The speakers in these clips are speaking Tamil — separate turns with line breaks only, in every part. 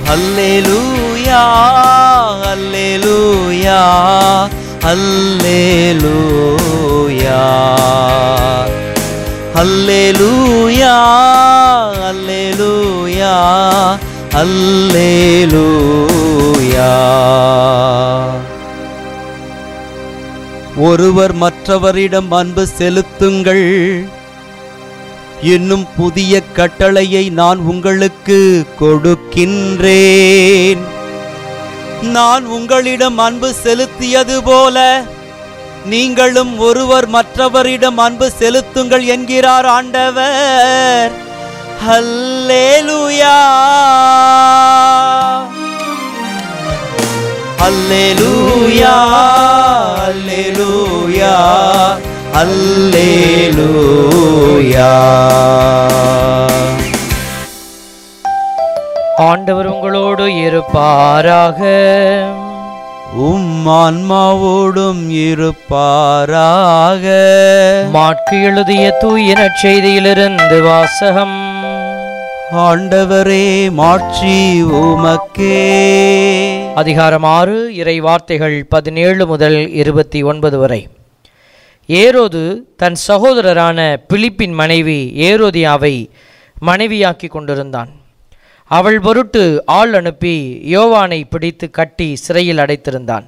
அல்லேலூயா அல்லேலூயா அல்லேலூயா அல்லேலூயா அல்லேலூயா அல்லேலூயா ஒருவர் மற்றவரிடம் அன்பு செலுத்துங்கள் இன்னும் புதிய கட்டளையை நான் உங்களுக்கு கொடுக்கின்றேன் நான் உங்களிடம் அன்பு செலுத்தியது போல நீங்களும் ஒருவர் மற்றவரிடம் அன்பு செலுத்துங்கள் என்கிறார் ஆண்டவர் ஹல்லேலூயா அல்லேலூயா அல்லேலூயா அல்லேலூயா
ஆண்டவர் உங்களோடு இருப்பாராக
உம் ஆன்மாவோடும் இருப்பாராக
மாற்கு எழுதிய தூய நற்செய்தியிலிருந்து வாசகம்
ஆண்டவரே மாட்சி உமக்கே
அதிகாரம் ஆறு இறை வார்த்தைகள் பதினேழு முதல் இருபத்தி ஒன்பது வரை ஏரோது தன் சகோதரரான பிலிப்பின் மனைவி ஏரோதியாவை மனைவியாக்கி கொண்டிருந்தான் அவள் பொருட்டு ஆள் அனுப்பி யோவானை பிடித்து கட்டி சிறையில் அடைத்திருந்தான்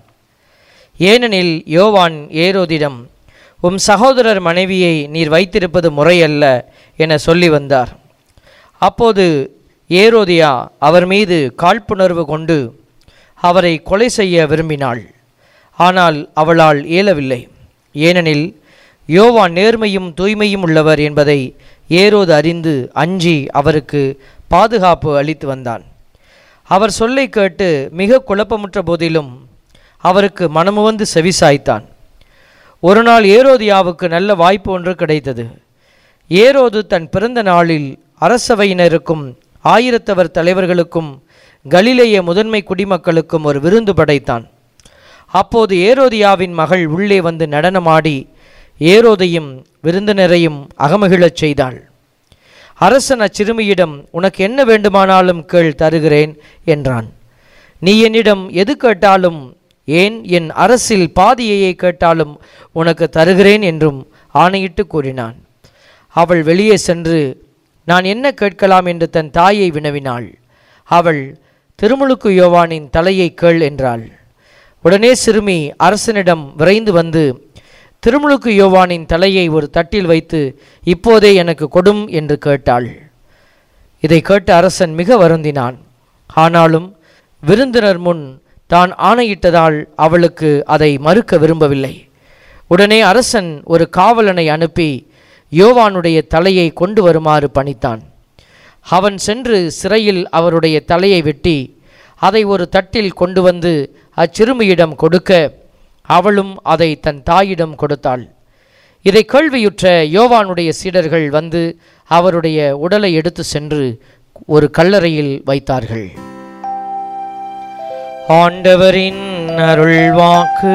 ஏனெனில் யோவான் ஏரோதிடம் உம் சகோதரர் மனைவியை நீர் வைத்திருப்பது முறையல்ல என சொல்லி வந்தார் அப்போது ஏரோதியா அவர் மீது காழ்ப்புணர்வு கொண்டு அவரை கொலை செய்ய விரும்பினாள் ஆனால் அவளால் இயலவில்லை ஏனெனில் யோவான் நேர்மையும் தூய்மையும் உள்ளவர் என்பதை ஏரோது அறிந்து அஞ்சி அவருக்கு பாதுகாப்பு அளித்து வந்தான் அவர் சொல்லை கேட்டு மிக குழப்பமுற்ற போதிலும் அவருக்கு மனமுவந்து செவிசாய்த்தான் ஒரு நாள் ஏரோதியாவுக்கு நல்ல வாய்ப்பு ஒன்று கிடைத்தது ஏரோது தன் பிறந்த நாளில் அரசவையினருக்கும் ஆயிரத்தவர் தலைவர்களுக்கும் கலிலேய முதன்மை குடிமக்களுக்கும் ஒரு விருந்து படைத்தான் அப்போது ஏரோதியாவின் மகள் உள்ளே வந்து நடனமாடி ஏரோதையும் விருந்தினரையும் அகமகிழச் செய்தாள் அரசன் அச்சிறுமியிடம் உனக்கு என்ன வேண்டுமானாலும் கேள் தருகிறேன் என்றான் நீ என்னிடம் எது கேட்டாலும் ஏன் என் அரசில் பாதியையே கேட்டாலும் உனக்கு தருகிறேன் என்றும் ஆணையிட்டு கூறினான் அவள் வெளியே சென்று நான் என்ன கேட்கலாம் என்று தன் தாயை வினவினாள் அவள் திருமுழுக்கு யோவானின் தலையை கேள் என்றாள் உடனே சிறுமி அரசனிடம் விரைந்து வந்து திருமுழுக்கு யோவானின் தலையை ஒரு தட்டில் வைத்து இப்போதே எனக்கு கொடும் என்று கேட்டாள் இதை கேட்ட அரசன் மிக வருந்தினான் ஆனாலும் விருந்தினர் முன் தான் ஆணையிட்டதால் அவளுக்கு அதை மறுக்க விரும்பவில்லை உடனே அரசன் ஒரு காவலனை அனுப்பி யோவானுடைய தலையை கொண்டு வருமாறு பணித்தான் அவன் சென்று சிறையில் அவருடைய தலையை வெட்டி அதை ஒரு தட்டில் கொண்டு வந்து அச்சிறுமியிடம் கொடுக்க அவளும் அதை தன் தாயிடம் கொடுத்தாள் இதை கேள்வியுற்ற யோவானுடைய சீடர்கள் வந்து அவருடைய உடலை எடுத்து சென்று ஒரு கல்லறையில் வைத்தார்கள் ஆண்டவரின் அருள்வாக்கு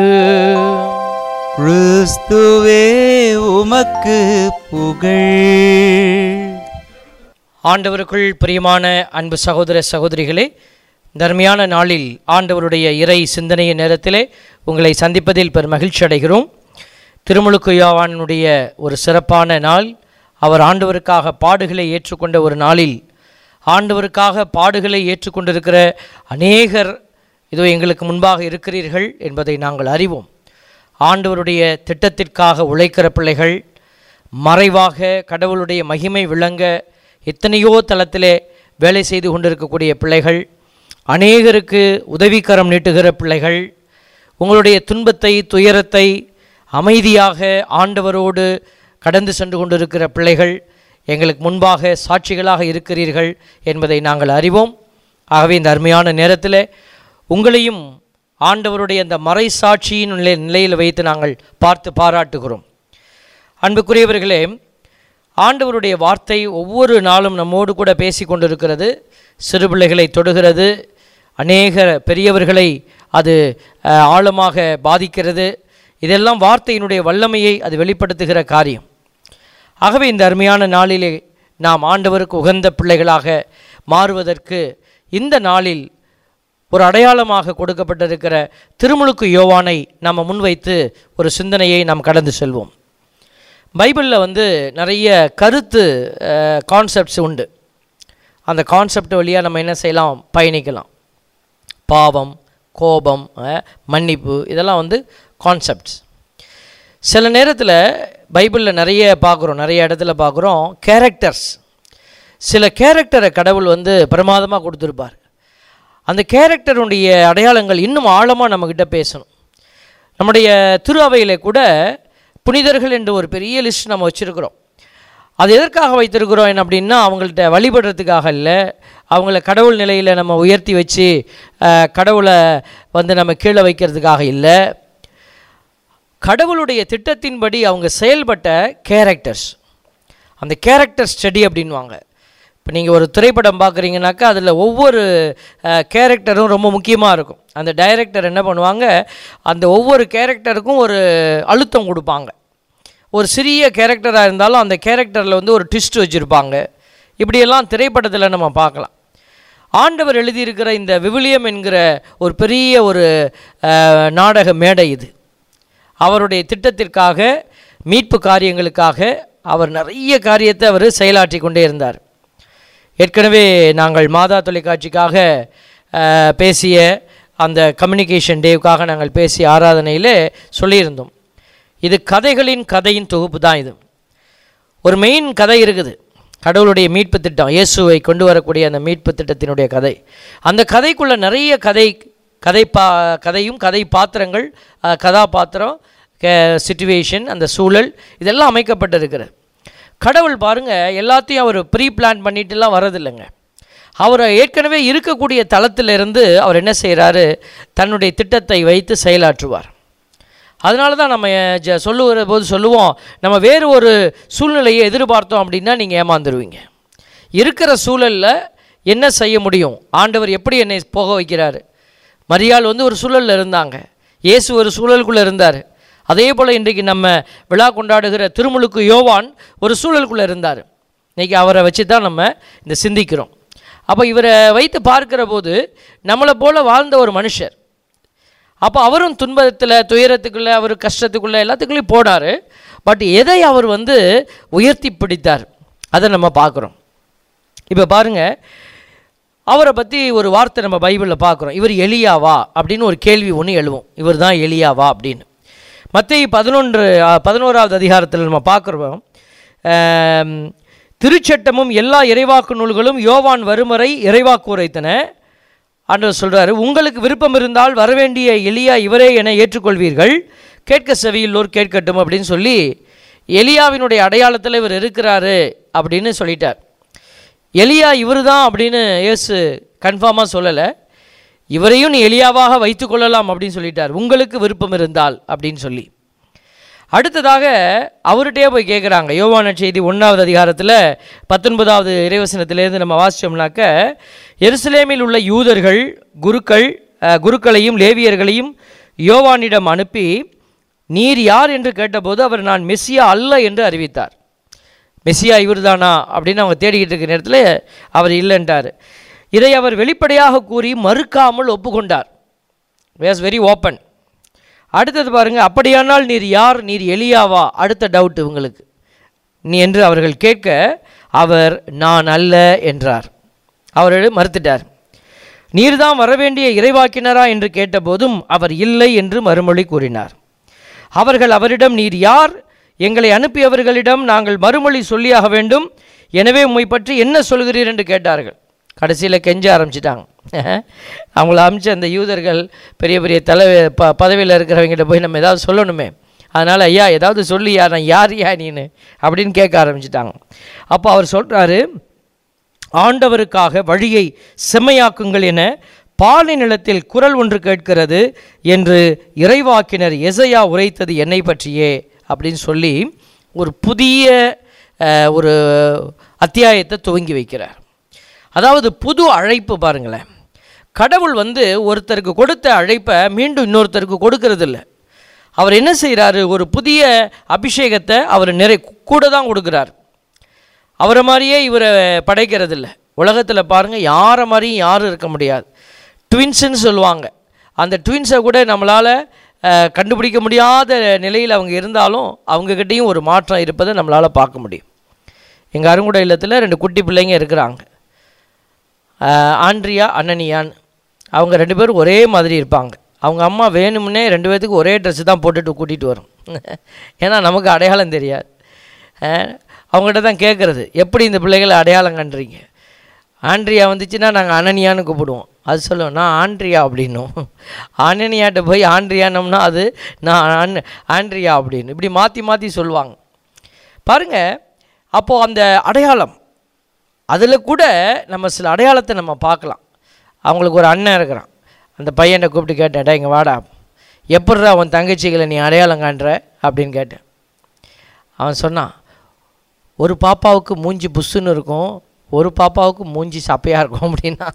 கிறிஸ்துவே உமக்கு புகழ்
ஆண்டவருக்குள் பிரியமான அன்பு சகோதர சகோதரிகளே தர்மையான நாளில் ஆண்டவருடைய இறை சிந்தனைய நேரத்திலே உங்களை சந்திப்பதில் பெரும் மகிழ்ச்சி அடைகிறோம் திருமுழுக்கு யோவானுடைய ஒரு சிறப்பான நாள் அவர் ஆண்டவருக்காக பாடுகளை ஏற்றுக்கொண்ட ஒரு நாளில் ஆண்டவருக்காக பாடுகளை ஏற்றுக்கொண்டிருக்கிற அநேகர் இதோ எங்களுக்கு முன்பாக இருக்கிறீர்கள் என்பதை நாங்கள் அறிவோம் ஆண்டவருடைய திட்டத்திற்காக உழைக்கிற பிள்ளைகள் மறைவாக கடவுளுடைய மகிமை விளங்க எத்தனையோ தளத்திலே வேலை செய்து கொண்டிருக்கக்கூடிய பிள்ளைகள் அநேகருக்கு உதவிக்கரம் நீட்டுகிற பிள்ளைகள் உங்களுடைய துன்பத்தை துயரத்தை அமைதியாக ஆண்டவரோடு கடந்து சென்று கொண்டிருக்கிற பிள்ளைகள் எங்களுக்கு முன்பாக சாட்சிகளாக இருக்கிறீர்கள் என்பதை நாங்கள் அறிவோம் ஆகவே இந்த அருமையான நேரத்தில் உங்களையும் ஆண்டவருடைய அந்த மறை சாட்சியின் நிலை நிலையில் வைத்து நாங்கள் பார்த்து பாராட்டுகிறோம் அன்புக்குரியவர்களே ஆண்டவருடைய வார்த்தை ஒவ்வொரு நாளும் நம்மோடு கூட பேசி கொண்டிருக்கிறது சிறு பிள்ளைகளை தொடுகிறது அநேக பெரியவர்களை அது அஹ், ஆழமாக பாதிக்கிறது இதெல்லாம் வார்த்தையினுடைய வல்லமையை அது வெளிப்படுத்துகிற காரியம் ஆகவே இந்த அருமையான நாளிலே நாம் ஆண்டவருக்கு உகந்த பிள்ளைகளாக மாறுவதற்கு இந்த நாளில் ஒரு அடையாளமாக கொடுக்கப்பட்டிருக்கிற திருமுழுக்கு யோவானை நம்ம முன்வைத்து ஒரு சிந்தனையை நாம் கடந்து செல்வோம் பைபிளில் வந்து நிறைய கருத்து கான்செப்ட்ஸ் உண்டு அந்த கான்செப்ட் வழியாக நம்ம என்ன செய்யலாம் பயணிக்கலாம் பாவம் கோபம் அஹ், மன்னிப்பு இதெல்லாம் வந்து கான்செப்ட்ஸ் சில நேரத்தில் பைபிளில் நிறைய பார்க்குறோம் நிறைய இடத்துல பார்க்குறோம் கேரக்டர்ஸ் சில கேரக்டரை கடவுள் வந்து பிரமாதமாக கொடுத்துருப்பார் அந்த கேரக்டருடைய அடையாளங்கள் இன்னும் ஆழமாக நம்மக்கிட்ட பேசணும் நம்முடைய திரு அவையில் கூட புனிதர்கள் என்று ஒரு பெரிய லிஸ்ட் நம்ம வச்சுருக்கிறோம் அது எதற்காக வைத்திருக்கிறோம் என்ன அப்படின்னா அவங்கள்ட்ட வழிபடுறதுக்காக இல்லை அவங்கள கடவுள் நிலையில் நம்ம உயர்த்தி வச்சு அஹ், கடவுளை வந்து நம்ம கீழே வைக்கிறதுக்காக இல்லை கடவுளுடைய திட்டத்தின்படி அவங்க செயல்பட்ட கேரக்டர்ஸ் அந்த கேரக்டர் ஸ்டடி அப்படின்வாங்க இப்போ நீங்கள் ஒரு திரைப்படம் பார்க்குறீங்கனாக்கா அதில் ஒவ்வொரு கேரக்டரும் ரொம்ப முக்கியமாக இருக்கும் அந்த டைரக்டர் என்ன பண்ணுவாங்க அந்த ஒவ்வொரு கேரக்டருக்கும் ஒரு அழுத்தம் கொடுப்பாங்க ஒரு சிறிய கேரக்டராக இருந்தாலும் அந்த கேரக்டரில் வந்து ஒரு ட்விஸ்ட் வச்சுருப்பாங்க இப்படியெல்லாம் திரைப்படத்தில் நம்ம பார்க்கலாம் ஆண்டவர் எழுதியிருக்கிற இந்த விவிலியம் என்கிற ஒரு பெரிய ஒரு அஹ், நாடக மேடை இது அவருடைய திட்டத்திற்காக மீட்பு காரியங்களுக்காக அவர் நிறைய காரியத்தை அவர் செயலாற்றி கொண்டே இருந்தார் ஏற்கனவே நாங்கள் மாதா தொலைக்காட்சிக்காக அஹ், பேசிய அந்த கம்யூனிகேஷன் டேவுக்காக நாங்கள் பேசிய ஆராதனையில் சொல்லியிருந்தோம் இது கதைகளின் கதையின் தொகுப்பு தான் இது ஒரு மெயின் கதை இருக்குது கடவுளுடைய மீட்பு திட்டம் இயேசுவை கொண்டு வரக்கூடிய அந்த மீட்பு திட்டத்தினுடைய கதை அந்த கதைக்குள்ள நிறைய கதை கதை பா கதையும் கதை பாத்திரங்கள் அஹ், கதாபாத்திரம் சுச்சுவேஷன் அந்த சூழல் இதெல்லாம் அமைக்கப்பட்டிருக்கிறது கடவுள் பாருங்க எல்லாத்தையும் அவர் ப்ரீ பிளான் பண்ணிட்டுலாம் வரதில்லைங்க அவர் ஏற்கனவே இருக்கக்கூடிய தளத்திலிருந்து அவர் என்ன செய்கிறாரு தன்னுடைய திட்டத்தை வைத்து செயலாற்றுவார் அதனால தான் நம்ம ஜ சொல்லுகிற போது சொல்லுவோம் நம்ம வேறு ஒரு சூழ்நிலையை எதிர்பார்த்தோம் அப்படின்னா நீங்கள் ஏமாந்துருவீங்க இருக்கிற சூழலில் என்ன செய்ய முடியும் ஆண்டவர் எப்படி என்னை போக வைக்கிறாரு மரியாள் வந்து ஒரு சூழலில் இருந்தாங்க இயேசு ஒரு சூழலுக்குள்ளே இருந்தார் அதே போல் இன்றைக்கு நம்ம விழா கொண்டாடுகிற திருமுழுக்கு யோவான் ஒரு சூழலுக்குள்ளே இருந்தார் இன்றைக்கி அவரை வச்சு தான் நம்ம இந்த சிந்திக்கிறோம் அப்போ இவரை வைத்து பார்க்கிற போது நம்மளை போல வாழ்ந்த ஒரு மனுஷர் அப்போ அவரும் துன்பத்தில் துயரத்துக்குள்ளே அவர் கஷ்டத்துக்குள்ளே எல்லாத்துக்குள்ளேயும் போனார் பட் எதை அவர் வந்து உயர்த்தி பிடித்தார் அதை நம்ம பார்க்குறோம் இப்போ பாருங்கள் அவரை பற்றி ஒரு வார்த்தை நம்ம பைபிளில் பார்க்குறோம் இவர் எலியாவா அப்படின்னு ஒரு கேள்வி ஒன்று எழுவோம் இவர் தான் எலியாவா அப்படின்னு மத்திய பதினொன்று பதினோராவது அதிகாரத்தில் நம்ம பார்க்குறோம் ஆம், திருச்சட்டமும் எல்லா இறைவாக்கு நூல்களும் யோவான் வருமறை இறைவாக்கு உரைத்தன ஆண்டவர் சொல்றாரு உங்களுக்கு விருப்பம் இருந்தால் வரவேண்டிய எலியா இவரே என ஏற்றுக்கொள்வீர்கள் கேட்க செவியுள்ளோர் கேட்கட்டும் அப்படின்னு சொல்லி எலியாவினுடைய அடையாளத்தில் இவர் இருக்கிறாரு அப்படின்னு சொல்லிட்டார் எலியா இவர் தான் அப்படின்னு இயேசு கன்ஃபார்மாக சொல்லலை இவரையும் நீ எலியாவாக வைத்துக்கொள்ளலாம் அப்படின்னு சொல்லிட்டார் உங்களுக்கு விருப்பம் இருந்தால் அப்படின்னு சொல்லி அடுத்ததாக அவர்கிட்டயே போய் கேட்குறாங்க யோவான செய்தி ஒன்றாவது அதிகாரத்தில் பத்தொன்பதாவது இறைவசனத்திலேருந்து நம்ம வாசிச்சோம்னாக்க எருசலேமில் உள்ள யூதர்கள் குருக்கள் அஹ், குருக்களையும் லேவியர்களையும் யோவானிடம் அனுப்பி நீர் யார் என்று கேட்டபோது அவர் நான் மெஸ்ஸியா அல்ல என்று அறிவித்தார் மெஸ்ஸியா இவர்தானா அப்படின்னு அவங்க தேடிக்கிட்டு இருக்கிற நேரத்தில் அவர் இல்லைன்ட்டார் இதை அவர் வெளிப்படையாக கூறி மறுக்காமல் ஒப்புக்கொண்டார் வேஸ் வெரி ஓப்பன் அடுத்தது பாருங்க அப்படியானால் நீர் யார் நீர் எலியாவா அடுத்த டவுட் இவங்களுக்கு நீ என்று அவர்கள் கேட்க அவர் நான் அல்ல என்றார் அவர் மறுத்துட்டார் நீர்தான் வரவேண்டிய இறைவாக்கினரா என்று கேட்டபோதும் அவர் இல்லை என்று மறுமொழி கூறினார் அவர்கள் அவரிடம் நீர் யார் எங்களை அனுப்பியவர்களிடம் நாங்கள் மறுமொழி சொல்லியாக வேண்டும் எனவே உம்மை பற்றி என்ன சொல்கிறீர் என்று கேட்டார்கள் கடைசியில் கெஞ்ச ஆரம்பிச்சிட்டாங்க அவங்கள அமிச்ச அந்த யூதர்கள் பெரிய பெரிய தலை ப பதவியில் இருக்கிறவங்ககிட்ட போய் நம்ம ஏதாவது சொல்லணுமே அதனால் ஐயா ஏதாவது சொல்லியா நான் யார் யா நீனு அப்படின்னு கேட்க ஆரம்பிச்சிட்டாங்க அப்போ அவர் சொல்கிறாரு ஆண்டவருக்காக வழியை செம்மையாக்குங்கள் என பாலை நிலத்தில் குரல் ஒன்று கேட்கிறது என்று இறைவாக்கினர் எசையா உரைத்தது என்னை பற்றியே அப்படின்னு சொல்லி ஒரு புதிய அஹ், ஒரு அத்தியாயத்தை துவங்கி வைக்கிறார் அதாவது புது அழைப்பு பாருங்களேன் கடவுள் வந்து ஒருத்தருக்கு கொடுத்த அழைப்பை மீண்டும் இன்னொருத்தருக்கு கொடுக்கறது இல்ல அவர் என்ன செய்கிறாரு ஒரு புதிய அபிஷேகத்தை அவர் நிறை கூட தான் கொடுக்குறார் அவரை மாதிரியே இவரை படைக்கிறதில்ல உலகத்தில் பாருங்கள் யாரை மாதிரியும் யாரும் இருக்க முடியாது ட்வின்ஸுன்னு சொல்லுவாங்க அந்த ட்வின்ஸை கூட நம்மளால் கண்டுபிடிக்க முடியாத நிலையில் அவங்க இருந்தாலும் அவங்கக்கிட்டேயும் ஒரு மாற்றம் இருப்பதை நம்மளால் பார்க்க முடியும் எங்கள் அருங்குட இல்லத்தில் ரெண்டு குட்டி பிள்ளைங்க இருக்கிறாங்க ஆஹ் ஆண்ட்ரியா அனனியான் அவங்க ரெண்டு பேரும் ஒரே மாதிரி இருப்பாங்க அவங்க அம்மா வேணும்னே ரெண்டு பேர்த்துக்கு ஒரே ட்ரெஸ்ஸு தான் போட்டுட்டு கூட்டிகிட்டு வரும் ஏன்னா நமக்கு அடையாளம் தெரியாது ஆஹ் அவங்ககிட்ட தான் கேட்குறது எப்படி இந்த பிள்ளைகளை அடையாளம் கண்டுறீங்க ஆண்ட்ரியா வந்துச்சுன்னா நாங்கள் அனனியான்னு கூப்பிடுவோம் அது சொல்லுவோம் நான் ஆண்ட்ரியா அப்படின்னும் அனனியாட்ட போய் ஆண்ட்ரியானோம்னா அது நான் ஆன் ஆண்ட்ரியா அப்படின்னு இப்படி மாற்றி மாற்றி சொல்லுவாங்க பாருங்க அப்போது அந்த அடையாளம் அதில் கூட நம்ம சில அடையாளத்தை நம்ம பார்க்கலாம் அவங்களுக்கு ஒரு அண்ணன் இருக்கிறான் அந்த பையனை கூப்பிட்டு கேட்டேன் "டேய், இங்க வாடா எப்பட்றா அவன் தங்கச்சிகளை நீ அடையாளம் காண்ற அப்படின்னு கேட்டேன் அவன் சொன்னான் ஒரு பாப்பாவுக்கு மூஞ்சி புஷ்ஷுன்னு இருக்கும் ஒரு பாப்பாவுக்கு மூஞ்சி சப்பையாக இருக்கும் அப்படின்னா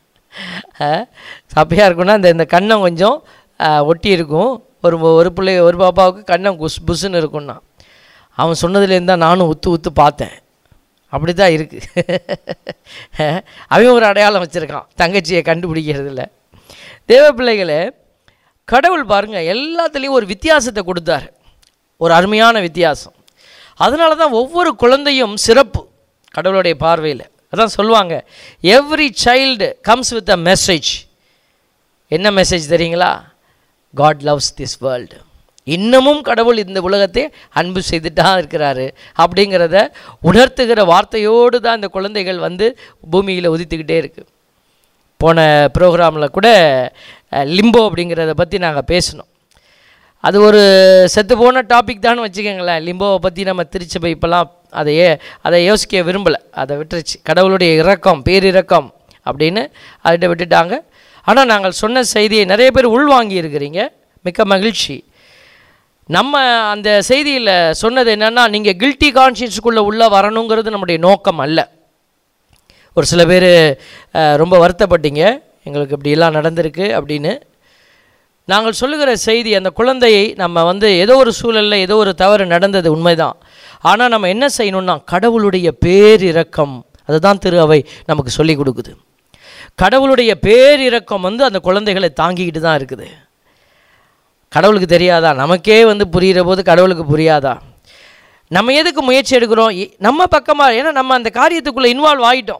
சப்பையாக இருக்கும்னா இந்த இந்த கண்ணம் கொஞ்சம் அஹ், ஒட்டி இருக்கும் ஒரு ஒரு பிள்ளை ஒரு பாப்பாவுக்கு கண்ணம் குஸ் புஷ்ஷுன்னு இருக்கும்னா அவன் சொன்னதுலேருந்து தான் நானும் உத்து உத்து பார்த்தேன் அப்படி தான் இருக்குது அவன் ஒரு அடையாளம் வச்சுருக்கான் தங்கச்சியை கண்டுபிடிக்கிறதுல தேவ பிள்ளைகளே கடவுள் பாருங்க எல்லாத்துலேயும் ஒரு வித்தியாசத்தை கொடுத்தாரு ஒரு அருமையான வித்தியாசம் அதனால தான் ஒவ்வொரு குழந்தையும் சிறப்பு கடவுளுடைய பார்வையில் அதான் சொல்லுவாங்க every child comes with a message என்ன மெசேஜ் தெரியுங்களா காட் லவ்ஸ் திஸ் வேர்ல்டு இன்னமும் கடவுள் இந்த உலகத்தை அன்பு செய்துட்டு தான் இருக்கிறாரு அப்படிங்கிறத உணர்த்துகிற வார்த்தையோடு தான் இந்த குழந்தைகள் வந்து பூமியில் உதித்துக்கிட்டே இருக்குது போன ப்ரோக்ராமில் கூட அஹ், லிம்போ அப்படிங்கிறத பற்றி நாங்கள் பேசினோம் அது ஒரு செத்து போன டாபிக் தான் வச்சுக்கோங்களேன் லிம்போவை பற்றி நம்ம திருச்சபை இப்போலாம் அதையே அதை யோசிக்க விரும்பலை அதை விட்டுருச்சு கடவுளுடைய இரக்கம் பேரிரக்கம் அப்படின்னு அதுகிட்ட விட்டுட்டாங்க ஆனால் நாங்கள் சொன்ன செய்தியை நிறைய பேர் உள்வாங்கி இருக்கிறீங்க மிக்க மகிழ்ச்சி நம்ம அந்த செய்தியில் சொன்னது என்னென்னா நீங்கள் கில்ட்டி கான்ஷியன்ஸுக்குள்ளே உள்ளே வரணுங்கிறது நம்முடைய நோக்கம் அல்ல ஒரு சில பேர் ரொம்ப வருத்தப்பட்டீங்க எங்களுக்கு இப்படியெல்லாம் நடந்திருக்கு அப்படின்னு நாங்கள் சொல்லுகிற செய்தி அந்த குழந்தையை நம்ம வந்து ஏதோ ஒரு சூழலில் ஏதோ ஒரு தவறு நடந்தது உண்மைதான் ஆனால் நம்ம என்ன செய்யணும்னா கடவுளுடைய பேரிரக்கம் அதுதான் திரு அவை நமக்கு சொல்லி கொடுக்குது கடவுளுடைய பேரிரக்கம் வந்து அந்த குழந்தைகளை தாங்கிக்கிட்டு தான் இருக்குது கடவுளுக்கு தெரியாதா நமக்கே வந்து புரிகிற போது கடவுளுக்கு புரியாதா நம்ம எதுக்கு முயற்சி எடுக்கிறோம் இ- நம்ம பக்கமாக ஏன்னா நம்ம அந்த காரியத்துக்குள்ளே இன்வால்வ் ஆகிட்டோம்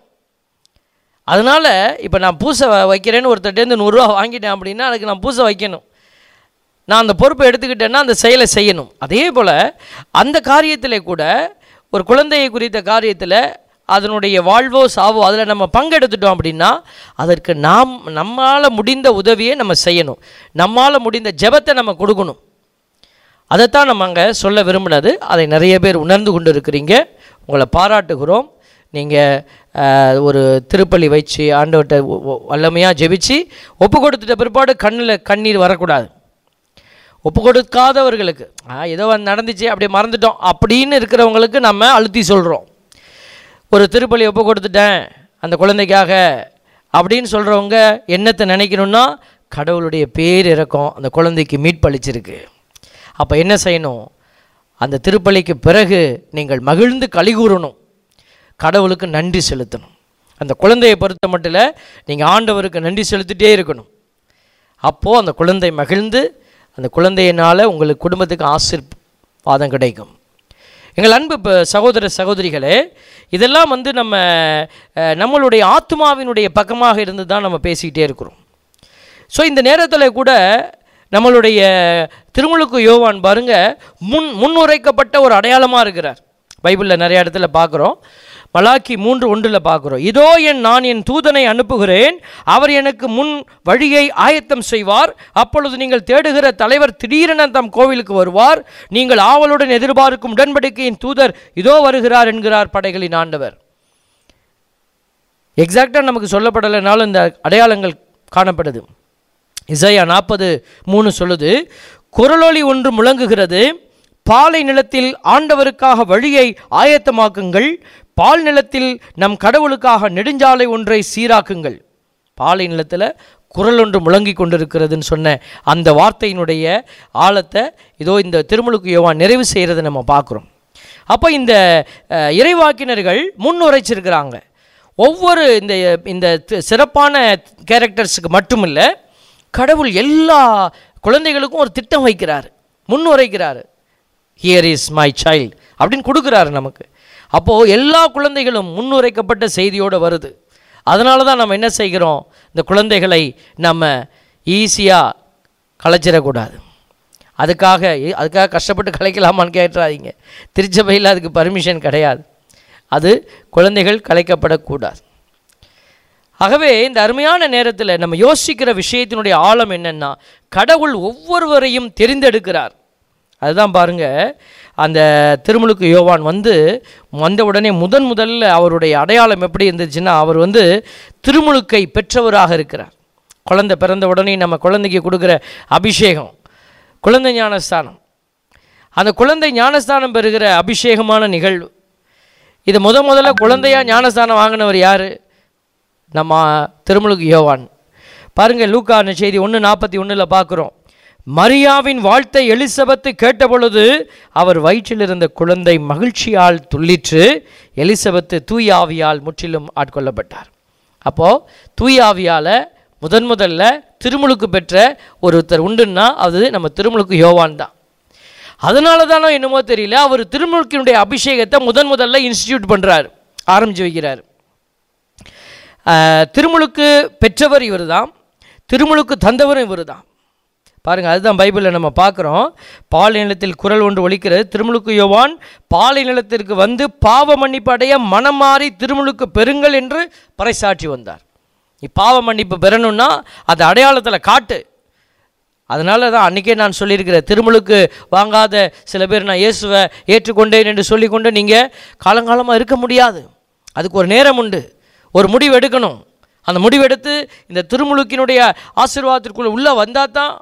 அதனால் இப்போ நான் பூசை வ- வைக்கிறேன்னு ஒருத்தர்ட்டேருந்து நூறுரூவா வாங்கிட்டேன் அப்படின்னா அதுக்கு நான் பூசை வைக்கணும் நான் அந்த பொறுப்பை எடுத்துக்கிட்டேன்னா அந்த செயலை செய்யணும் அதே போல் அந்த காரியத்திலே கூட ஒரு குழந்தையை குறித்த காரியத்தில் அதனுடைய வாழ்வோ சாவோ அதில் நம்ம பங்கெடுத்துட்டோம் அப்படின்னா அதற்கு நாம் நம்மால் முடிந்த உதவியை நம்ம செய்யணும் நம்மால் முடிந்த ஜெபத்தை நம்ம கொடுக்கணும் அதைத்தான் நம்ம அங்கே சொல்ல விரும்பினது அதை நிறைய பேர் உணர்ந்து கொண்டு இருக்கிறீங்க உங்களை பாராட்டுகிறோம் நீங்கள் ஒரு திருப்பலி வச்சு ஆண்டவர்கிட்ட வல்லமையாக ஜெபிச்சு ஒப்பு கொடுத்துட்ட பிற்பாடு கண்ணில் கண்ணீர் வரக்கூடாது ஒப்பு கொடுக்காதவர்களுக்கு ஆ ஏதோ வந்து நடந்துச்சு அப்படியே மறந்துட்டோம் அப்படின்னு இருக்கிறவங்களுக்கு நம்ம அழுத்தி சொல்கிறோம் ஒரு திருப்பலி ஒப்பு கொடுத்துட்டேன் அந்த குழந்தைக்காக அப்படின்னு சொல்கிறவங்க என்னத்தை நினைக்கணும்னா கடவுளுடைய பேர் இறக்கம் அந்த குழந்தைக்கு மீட்பளிச்சிருக்கு அப்போ என்ன செய்யணும் அந்த திருப்பலிக்கு பிறகு நீங்கள் மகிழ்ந்து கலிகூறணும் கடவுளுக்கு நன்றி செலுத்தணும் அந்த குழந்தையை பொறுத்த மட்டும் நீங்கள் ஆண்டவருக்கு நன்றி செலுத்திட்டே இருக்கணும் அப்போது அந்த குழந்தை மகிழ்ந்து அந்த குழந்தையினால் உங்களுக்கு குடும்பத்துக்கு ஆசீர்வாதம் கிடைக்கும் எங்கள் அன்பு இப்போ சகோதர சகோதரிகளே இதெல்லாம் வந்து நம்ம அஹ், நம்மளுடைய ஆத்மாவினுடைய பக்கமாக இருந்து தான் நம்ம பேசிக்கிட்டே இருக்கிறோம் ஸோ இந்த நேரத்தில் கூட நம்மளுடைய திருமுழுக்கு யோவான் பாருங்க முன் முன்னுரைக்கப்பட்ட ஒரு அடையாளமாக இருக்கிறார் பைபிளில் நிறைய இடத்துல பார்க்குறோம் மலாக்கி மூன்று ஒன்றில் பார்க்குறோம் இதோ என் நான் என் தூதனை அனுப்புகிறேன் அவர் எனக்கு முன் வழியை ஆயத்தம் செய்வார் அப்பொழுது நீங்கள் தேடுகிற தலைவர் திடீரென தம் கோவிலுக்கு வருவார் நீங்கள் ஆவலுடன் எதிர்பார்க்கும் உடன்படிக்கையின் தூதர் இதோ வருகிறார் என்கிறார் படைகளின் ஆண்டவர் எக்ஸாக்டாக நமக்கு சொல்லப்படலைனாலும் இந்த அடையாளங்கள் காணப்படுது இசையா நாற்பது மூணு சொல்லுது குரலொலி ஒன்று முழங்குகிறது பாலை நிலத்தில் ஆண்டவருக்காக வழியை ஆயத்தமாக்குங்கள் பால் நிலத்தில் நம் கடவுளுக்காக நெடுஞ்சாலை ஒன்றை சீராக்குங்கள் பாலை நிலத்தில் குரல் ஒன்று முழங்கி கொண்டிருக்கிறதுன்னு சொன்ன அந்த வார்த்தையினுடைய ஆழத்தை இதோ இந்த திருமுழுக்கு யோவான் நிறைவு செய்கிறத நம்ம பார்க்குறோம் அப்போ இந்த அஹ், இறைவாக்கினர்கள் முன் உரைச்சிருக்கிறாங்க ஒவ்வொரு இந்த இந்த தி- சிறப்பான கேரக்டர்ஸுக்கு மட்டுமில்ல கடவுள் எல்லா குழந்தைகளுக்கும் ஒரு திட்டம் வைக்கிறார் முன் உரைக்கிறார் ஹியர் இஸ் மை சைல்டு அப்படின்னு கொடுக்குறாரு நமக்கு அப்போது எல்லா குழந்தைகளும் முன்னுரைக்கப்பட்ட செய்தியோடு வருது அதனால தான் நம்ம என்ன செய்கிறோம் இந்த குழந்தைகளை நம்ம ஈஸியாக கலைச்சிடக்கூடாது அதுக்காக ஏ- அதுக்காக கஷ்டப்பட்டு கலைக்கலாமான்னு கேட்டுறாதீங்க திருச்சபையில் அதுக்கு பர்மிஷன் கிடையாது அது குழந்தைகள் கலைக்கப்படக்கூடாது ஆகவே இந்த அருமையான நேரத்தில் நம்ம யோசிக்கிற விஷயத்தினுடைய ஆழம் என்னன்னா கடவுள் ஒவ்வொருவரையும் தெரிந்தெடுக்கிறார் அதுதான் பாருங்க அந்த திருமுழுக்கு யோவான் வந்து வந்த உடனே முதன் முதல்ல அவருடைய அடையாளம் எப்படி இருந்துச்சுன்னா அவர் வந்து திருமுழுக்கை பெற்றவராக இருக்கிறார் குழந்தை பிறந்த உடனே நம்ம குழந்தைக்கு கொடுக்குற அபிஷேகம் குழந்தை ஞானஸ்தானம் அந்த குழந்தை ஞானஸ்தானம் பெறுகிற அபிஷேகமான நிகழ்வு இது முத முதல்ல குழந்தையா ஞானஸ்தானம் வாங்கினவர் யார் நம்ம திருமுழுக்கு யோவான் பாருங்கள் லூக்கான செய்தி ஒன்று நாற்பத்தி ஒன்றில் பார்க்குறோம் மரியாவின் வாழ்த்தை எலிசபெத்து கேட்டபொழுது அவர் வயிற்றில் இருந்த குழந்தை மகிழ்ச்சியால் துள்ளிற்று எலிசபெத்து தூய ஆவியால் முற்றிலும் ஆட்கொள்ளப்பட்டார் அப்போது தூய ஆவியால் முதன் முதல்ல திருமுழுக்கு பெற்ற ஒருத்தர் உண்டுன்னா அது நம்ம திருமுழுக்கு யோவான் தான் அதனால தானோ என்னமோ தெரியல அவர் திருமுழுக்கினுடைய அபிஷேகத்தை முதன் முதல்ல இன்ஸ்டிடியூட் பண்ணுறார் ஆரம்பிச்சு வைக்கிறார் ஆஹ், திருமுழுக்கு பெற்றவர் இவர் தான் திருமுழுக்கு தந்தவரும் இவர் தான் பாருங்கள் அதுதான் பைபிளில் நம்ம பார்க்குறோம் பாலை நிலத்தில் குரல் ஒன்று ஒலிக்கிறது திருமுழுக்கு யோவான் பாலை நிலத்திற்கு வந்து பாவ மன்னிப்பு அடைய மனம் மாறி திருமுழுக்கு பெறுங்கள் என்று பறைசாற்றி வந்தார் நீ பாவ மன்னிப்பு பெறணும்னா அது அடையாளத்தில் காட்டு அதனால தான் அன்றைக்கே நான் சொல்லியிருக்கிறேன் திருமுழுக்கு வாங்காத சில பேர் நான் இயேசுவை ஏற்றுக்கொண்டேன் என்று சொல்லிக்கொண்டு நீங்கள் காலங்காலமாக இருக்க முடியாது அதுக்கு ஒரு நேரம் உண்டு ஒரு முடிவு எடுக்கணும் அந்த முடிவெடுத்து இந்த திருமுழுக்கினுடைய ஆசீர்வாதத்திற்குள்ளே உள்ளே வந்தால் தான்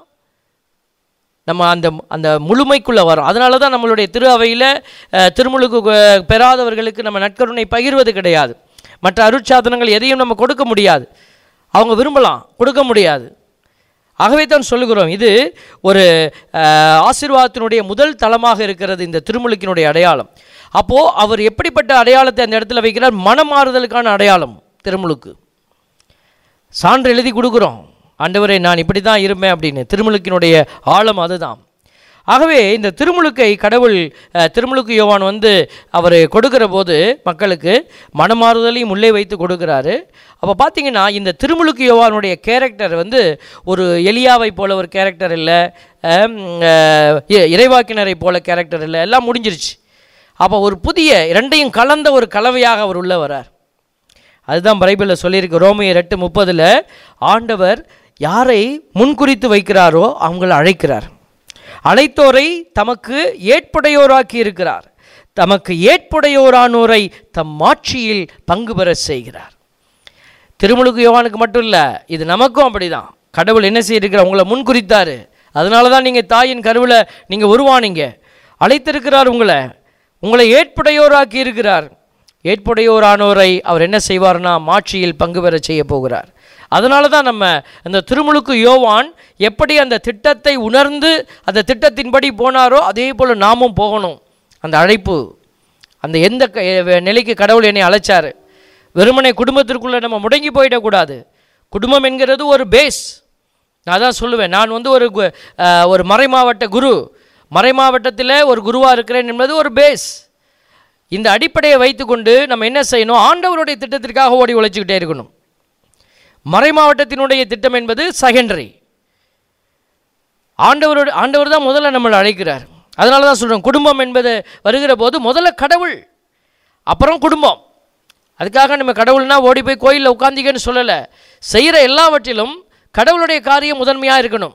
நம்ம அந்த அந்த முழுமைக்குள்ளே வரோம் அதனால தான் நம்மளுடைய திரு அவையில் அஹ், திருமுழுக்கு அஹ், பெறாதவர்களுக்கு நம்ம நற்கருணை பகிர்வது கிடையாது மற்ற அருட்சாதனங்கள் எதையும் நம்ம கொடுக்க முடியாது அவங்க விரும்பலாம் கொடுக்க முடியாது ஆகவே தான் சொல்லுகிறோம் இது ஒரு அஹ், ஆசீர்வாதத்தினுடைய முதல் தளமாக இருக்கிறது இந்த திருமுழுக்கினுடைய அடையாளம் அப்போது அவர் எப்படிப்பட்ட அடையாளத்தை அந்த இடத்துல வைக்கிறார் மனமாறுதலுக்கான அடையாளம் திருமுழுக்கு சான்று எழுதி கொடுக்குறோம் ஆண்டவரே நான் இப்படி தான் இருப்பேன் அப்படின்னு திருமுழுக்கினுடைய ஆழம் அதுதான் ஆகவே இந்த திருமுழுக்கை கடவுள் அஹ், திருமுழுக்கு யோவான் வந்து அவர் கொடுக்கிற போது மக்களுக்கு மனமாறுதலையும் உள்ளே வைத்து கொடுக்குறாரு அப்போ பார்த்தீங்கன்னா இந்த திருமுழுக்கு யோவானுடைய கேரக்டர் வந்து ஒரு எலியாவை போல ஒரு கேரக்டர் இல்லை அஹ், அஹ், இ- இறைவாக்கினரை போல கேரக்டர் இல்லை எல்லாம் முடிஞ்சிருச்சு அப்போ ஒரு புதிய இரண்டையும் கலந்த ஒரு கலவையாக அவர் உள்ள வரார் அதுதான் பைபிளில் சொல்லியிருக்கு ரோமையர் எட்டு முப்பதில் ஆண்டவர் யாரை முன்குறித்து வைக்கிறாரோ அவங்கள அழைக்கிறார் அழைத்தோரை தமக்கு ஏற்புடையோராக்கி இருக்கிறார் தமக்கு ஏற்புடையோரானோரை தம் மாட்சியில் பங்கு பெற செய்கிறார் திருமுழுக்கு யோவானுக்கு மட்டும் இல்லை இது நமக்கும் அப்படிதான் கடவுள் என்ன செய்திருக்கிறார் உங்களை முன்குறித்தாரு அதனால தான் நீங்கள் தாயின் கருவில் நீங்கள் உருவானீங்க அழைத்திருக்கிறார் உங்களை உங்களை ஏற்புடையோராக்கி இருக்கிறார் ஏற்புடையோரானோரை அவர் என்ன செய்வார்னா மாட்சியில் பங்கு பெற செய்ய போகிறார் அதனால தான் நம்ம அந்த திருமுழுக்கு யோவான் எப்படி அந்த திட்டத்தை உணர்ந்து அந்த திட்டத்தின்படி போனாரோ அதே போல் நாமும் போகணும் அந்த அழைப்பு அந்த எந்த க- எ- நிலைக்கு கடவுள் என்னை அழைச்சார் வெறுமனே குடும்பத்திற்குள்ளே நம்ம முடங்கி போயிடக்கூடாது குடும்பம் என்கிறது ஒரு பேஸ் நான் தான் சொல்லுவேன் நான் வந்து ஒரு கு- அஹ், ஒரு மறைமாவட்ட குரு மறைமாவட்டத்தில் ஒரு குருவாக இருக்கிறேன் என்பது ஒரு பேஸ் இந்த அடிப்படையை வைத்துக்கொண்டு நம்ம என்ன செய்யணும் ஆண்டவருடைய திட்டத்திற்காக ஓடி உழைச்சிக்கிட்டே இருக்கணும் மறைமாவட்டத்தினுடைய திட்டம் என்பது செகண்டரி ஆண்டவரோட ஆண்டவர் தான் முதல்ல நம்மளை அழைக்கிறார் அதனால தான் சொல்கிறோம் குடும்பம் என்பது வருகிற போது முதல்ல கடவுள் அப்புறம் குடும்பம் அதுக்காக நம்ம கடவுள்னா ஓடி போய் கோயிலில் உட்காந்திக்கன்னு சொல்லலை செய்கிற எல்லாவற்றிலும் கடவுளுடைய காரியம் முதன்மையாக இருக்கணும்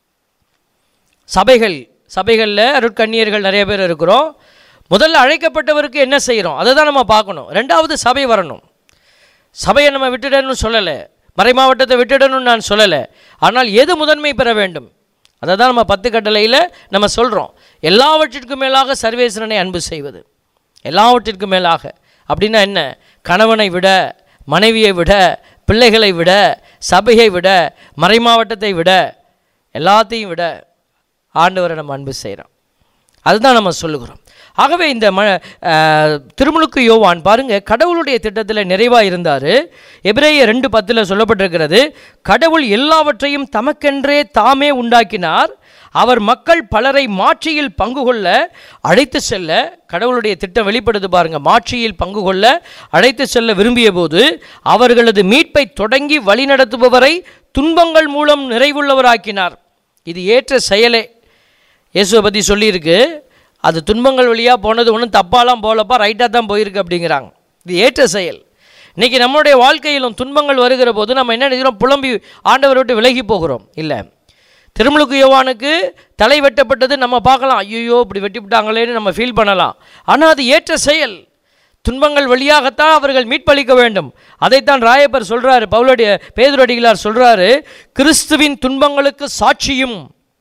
சபைகள் சபைகளில் அருட்கண்ணியர்கள் நிறைய பேர் இருக்கிறோம் முதல்ல அழைக்கப்பட்டவருக்கு என்ன செய்கிறோம் அதை தான் நம்ம பார்க்கணும் ரெண்டாவது சபை வரணும் சபையை நம்ம விட்டுடணும்னு சொல்லலை மறைமாவட்டத்தை விட்டுடணும்னு நான் சொல்லலை ஆனால் எது முதன்மை பெற வேண்டும் அதை தான் நம்ம பத்து கட்டளையில் நம்ம சொல்கிறோம் எல்லாவற்றிற்கும் மேலாக சர்வேஸ்வரனை அன்பு செய்வது எல்லாவற்றிற்கும் மேலாக அப்படின்னா என்ன கணவனை விட மனைவியை விட பிள்ளைகளை விட சபையை விட மறைமாவட்டத்தை விட எல்லாத்தையும் விட ஆண்டவரை நம்ம அன்பு செய்கிறோம் அதுதான் நம்ம சொல்லுகிறோம் ஆகவே இந்த ம அஹ், திருமுழுக்கு யோவான் பாருங்க கடவுளுடைய திட்டத்தில் நிறைவாக இருந்தார் எபிரேய ரெண்டு பத்தில் சொல்லப்பட்டிருக்கிறது கடவுள் எல்லாவற்றையும் தமக்கென்றே தாமே உண்டாக்கினார் அவர் மக்கள் பலரை மாட்சியில் பங்கு கொள்ள அழைத்து செல்ல கடவுளுடைய திட்டம் வெளிப்படுது பாருங்க மாட்சியில் பங்கு கொள்ள அழைத்து செல்ல விரும்பிய போது அவர்களது மீட்பை தொடங்கி வழிநடத்துபவரை துன்பங்கள் மூலம் நிறைவுள்ளவராக்கினார் இது ஏற்ற செயலே இயேசுவை பற்றி சொல்லியிருக்கு அது துன்பங்கள் வழியாக போனது ஒன்றும் தப்பாலாம் போகலப்பா ரைட்டாக தான் போயிருக்கு அப்படிங்கிறாங்க இது ஏற்ற செயல் இன்றைக்கி நம்மளுடைய வாழ்க்கையிலும் துன்பங்கள் வருகிற போது நம்ம என்ன நினைக்கிறோம் புலம்பி ஆண்டவரை விட்டு விலகி போகிறோம் இல்லை திருமுழுக்கு யோவானுக்கு தலை வெட்டப்பட்டது நம்ம பார்க்கலாம் ஐயோ இப்படி வெட்டி விட்டாங்களேன்னு நம்ம ஃபீல் பண்ணலாம் ஆனால் அது ஏற்ற செயல் துன்பங்கள் வழியாகத்தான் அவர்கள் மீட்பளிக்க வேண்டும் அதைத்தான் ராயப்பர் சொல்றாரு பவுலடிய பேதுரடிகளார் சொல்றாரு கிறிஸ்துவின் துன்பங்களுக்கு சாட்சியும்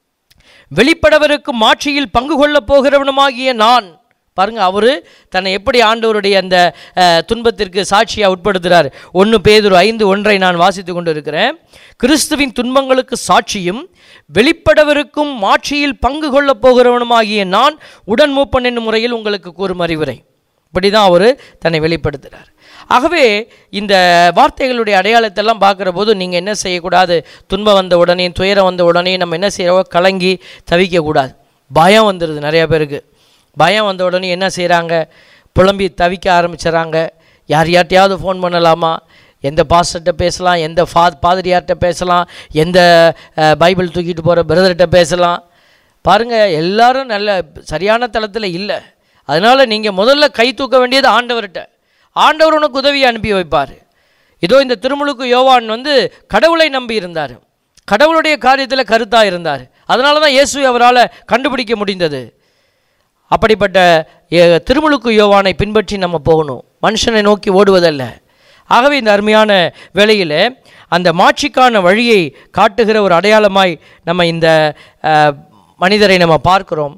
வெளிப்படவருக்கு மாட்சியில் பங்கு கொள்ளப் போகிறவனுமாகிய நான் பாருங்க அவரு தன்னை எப்படி ஆண்டவருடைய அந்த அஹ், துன்பத்திற்கு சாட்சியாக உட்படுத்துகிறார் ஒன்று பேதுரு ஐந்து ஒன்றை நான் வாசித்து கொண்டு இருக்கிறேன் கிறிஸ்துவின் துன்பங்களுக்கு சாட்சியும் வெளிப்படவருக்கும் மாட்சியில் பங்கு கொள்ளப் போகிறவனுமாகிய நான் உடன் மூப்பன் என்னும் முறையில் உங்களுக்கு கூறும் அறிவுரை இப்படி தான் அவர் தன்னை வெளிப்படுத்துகிறார் ஆகவே இந்த வார்த்தைகளுடைய அடையாளத்தெல்லாம் பார்க்குற போது நீங்கள் என்ன செய்யக்கூடாது துன்பம் வந்த உடனே துயரம் வந்த உடனே நம்ம என்ன செய்கிறோம் கலங்கி தவிக்கக்கூடாது பயம் வந்துடுது நிறைய பேருக்கு பயம் வந்த உடனே என்ன செய்கிறாங்க புலம்பி தவிக்க ஆரம்பிச்சிடறாங்க யார் யார்ட்டையாவது ஃபோன் பண்ணலாமா எந்த பாஸ்டர்கிட்ட பேசலாம் எந்த ஃபா பாதிரியார்கிட்ட பேசலாம் எந்த அஹ், பைபிள் தூக்கிட்டு போகிற பிரதர்கிட்ட பேசலாம் பாருங்கள் எல்லாரும் நல்ல சரியான தளத்தில் இல்லை அதனால் நீங்கள் முதல்ல கை தூக்க வேண்டியது ஆண்டவர்கிட்ட ஆண்டவர் உனக்கு உதவி அனுப்பி வைப்பார் இதோ இந்த திருமுழுக்கு யோவான் வந்து கடவுளை நம்பி இருந்தார் கடவுளுடைய காரியத்தில் கருத்தாக இருந்தார் அதனால தான் இயேசு அவரால் கண்டுபிடிக்க முடிந்தது அப்படிப்பட்ட எ- திருமுழுக்கு யோவானை பின்பற்றி நம்ம போகணும் மனுஷனை நோக்கி ஓடுவதல்ல ஆகவே இந்த அருமையான வேளையில் அந்த மாட்சிக்கான வழியை காட்டுகிற ஒரு அடையாளமாய் நம்ம இந்த அஹ், மனிதரை நம்ம பார்க்கிறோம்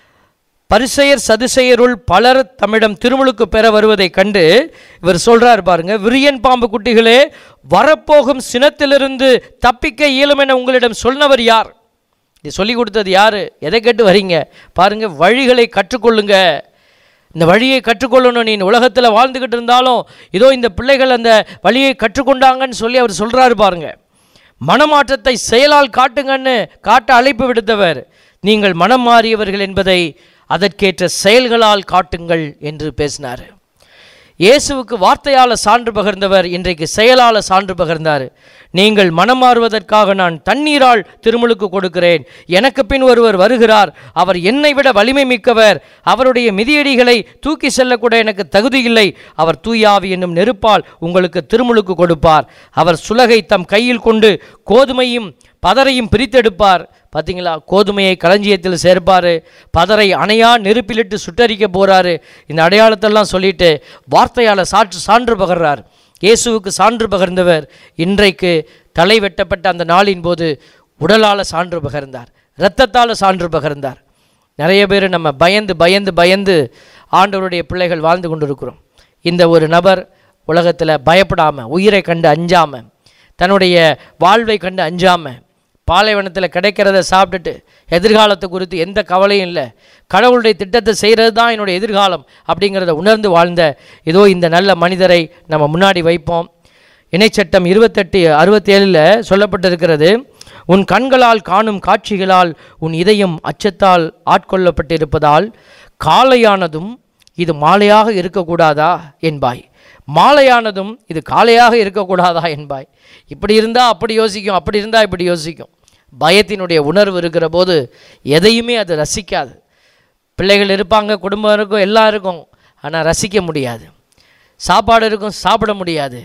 பரிசெயர் சதுசெயருள் பலர் தம்மிடம் திருமுழுக்கு பெற வருவதைக் கண்டு இவர் சொல்றார் பாருங்க விரியன் பாம்பு குட்டிகளே வரப்போகும் சினத்திலிருந்து தப்பிக்க இயலும் என உங்களிடம் சொன்னவர் யார் இது சொல்லி கொடுத்தது யாரு எதை கேட்டு வரீங்க பாருங்க வழிகளை கற்றுக்கொள்ளுங்க இந்த வழியை கற்றுக்கொள்ளணும் நீ இந்த உலகத்தில் வாழ்ந்துக்கிட்டு இருந்தாலும் இதோ இந்த பிள்ளைகள் அந்த வழியை கற்றுக்கொண்டாங்கன்னு சொல்லி அவர் சொல்றாரு பாருங்க மனமாற்றத்தை செயலால் காட்டுங்கன்னு காட்ட அழைப்பு விடுத்தவர் நீங்கள் மனம் மாறியவர்கள் என்பதை அதற்கேற்ற செயல்களால் காட்டுங்கள் என்று பேசினார் இயேசுவுக்கு வார்த்தையால் சான்று பகர்ந்தவர் இன்றைக்கு செயலால் சான்று பகர்ந்தார் நீங்கள் மனம் மாறுவதற்காக நான் தண்ணீரால் திருமுழுக்கு கொடுக்கிறேன் எனக்கு பின் ஒருவர் வருகிறார் அவர் என்னை விட வலிமை மிக்கவர் அவருடைய மிதியடிகளை தூக்கி செல்லக்கூட எனக்கு தகுதி இல்லை அவர் தூயாவி என்னும் நெருப்பால் உங்களுக்கு திருமுழுக்கு கொடுப்பார் அவர் சுலகை தம் கையில் கொண்டு கோதுமையும் பதரையும் பிரித்தெடுப்பார் பார்த்தீங்களா கோதுமையை களஞ்சியத்தில் சேர்ப்பார் பதரை அணையா நெருப்பிலிட்டு சுட்டரிக்க போகிறாரு இந்த அடையாளத்தெல்லாம் சொல்லிட்டு வார்த்தையால் சாற்று சான்று பகர்றார் இயேசுவுக்கு சான்று பகர்ந்தவர் இன்றைக்கு தலை வெட்டப்பட்ட அந்த நாளின் போது உடலால் சான்று பகர்ந்தார் இரத்தத்தால் சான்று பகர்ந்தார் நிறைய பேர் நம்ம பயந்து பயந்து பயந்து ஆண்டவருடைய பிள்ளைகள் வாழ்ந்து கொண்டிருக்கிறோம் இந்த ஒரு நபர் உலகத்தில் பயப்படாமல் உயிரை கண்டு அஞ்சாமல் தன்னுடைய வாழ்வை கண்டு அஞ்சாமல் பாலைவனத்தில் கிடைக்கிறத சாப்பிட்டுட்டு எதிர்காலத்தை குறித்து எந்த கவலையும் இல்லை கடவுளுடைய திட்டத்தை செய்கிறது தான் என்னுடைய எதிர்காலம் அப்படிங்கிறத உணர்ந்து வாழ்ந்த ஏதோ இந்த நல்ல மனிதரை நம்ம முன்னாடி வைப்போம் இணைச்சட்டம் இருபத்தெட்டு அறுபத்தேழில் சொல்லப்பட்டிருக்கிறது உன் கண்களால் காணும் காட்சிகளால் உன் இதயம் அச்சத்தால் ஆட்கொள்ளப்பட்டிருப்பதால் காலையானதும் இது மாலையாக இருக்கக்கூடாதா என்பாய் மாலையானதும் இது காலையாக இருக்கக்கூடாதா என்பாய் இப்படி இருந்தால் அப்படி யோசிக்கும் அப்படி இருந்தால் இப்படி யோசிக்கும் பயத்தினுடைய உணர்வு இருக்கிற போது எதையுமே அது ரசிக்காது பிள்ளைகள் இருப்பாங்க குடும்பம் இருக்கும் எல்லாம் இருக்கும் ஆனால் ரசிக்க முடியாது சாப்பாடு இருக்கும் சாப்பிட முடியாது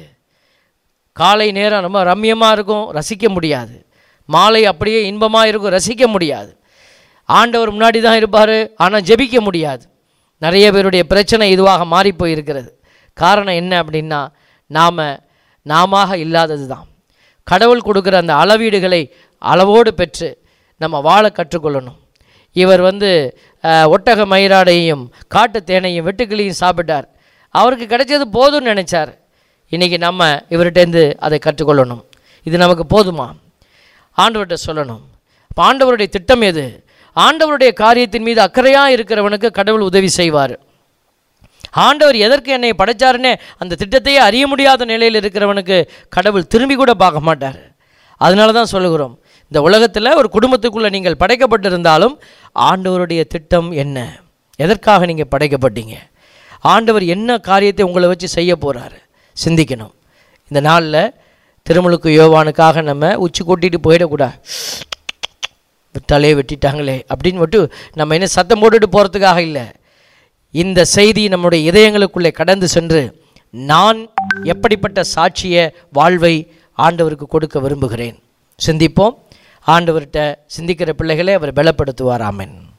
காலை நேரம் ரொம்ப ரம்யமாக இருக்கும் ரசிக்க முடியாது மாலை அப்படியே இன்பமாக இருக்கும் ரசிக்க முடியாது ஆண்டவர் முன்னாடி தான் இருப்பார் ஆனால் ஜெபிக்க முடியாது நிறைய பேருடைய பிரச்சனை இதுவாக மாறி போயிருக்கிறது காரணம் என்ன அப்படின்னா நாம் நாம இல்லாதது தான் கடவுள் கொடுக்குற அந்த அளவீடுகளை அளவோடு பெற்று நம்ம வாழ கற்றுக்கொள்ளணும் இவர் வந்து அஹ், ஒட்டக மயிராடையும் காட்டு தேனையும் வெட்டுக்கிளியும் சாப்பிட்டார் அவருக்கு கிடைச்சது போதும்னு நினைச்சார் இன்றைக்கி நம்ம இவர்கிட்டேருந்து அதை கற்றுக்கொள்ளணும் இது நமக்கு போதுமா ஆண்டவர்கிட்ட சொல்லணும் அப்போ ஆண்டவருடைய திட்டம் எது ஆண்டவருடைய காரியத்தின் மீது அக்கறையாக இருக்கிறவனுக்கு கடவுள் உதவி செய்வார் ஆண்டவர் எதற்கு என்னை படைச்சாருன்னே அந்த திட்டத்தையே அறிய முடியாத நிலையில் இருக்கிறவனுக்கு கடவுள் திரும்பி கூட பார்க்க மாட்டார் அதனால தான் சொல்லுகிறோம் இந்த உலகத்தில் ஒரு குடும்பத்துக்குள்ளே நீங்கள் படைக்கப்பட்டிருந்தாலும் ஆண்டவருடைய திட்டம் என்ன எதற்காக நீங்கள் படைக்கப்பட்டீங்க ஆண்டவர் என்ன காரியத்தை உங்களை வச்சு செய்ய போகிறாரு சிந்திக்கணும் இந்த நாளில் திருமுழுக்கு யோவானுக்காக நம்ம உச்சி கொட்டிட்டு போயிடக்கூடாது விட்டாலே வெட்டிட்டாங்களே அப்படின்னு மட்டும் நம்ம என்ன சத்தம் போட்டுட்டு போகிறதுக்காக இல்லை இந்த செய்தி நம்முடைய இதயங்களுக்குள்ளே கடந்து சென்று நான் எப்படிப்பட்ட சாட்சிய வாழ்வை ஆண்டவருக்கு கொடுக்க விரும்புகிறேன் சிந்திப்போம் ஆண்டவர்கிட்ட சிந்திக்கிற பிள்ளைகளை அவர் பலப்படுத்துவார் ஆமென்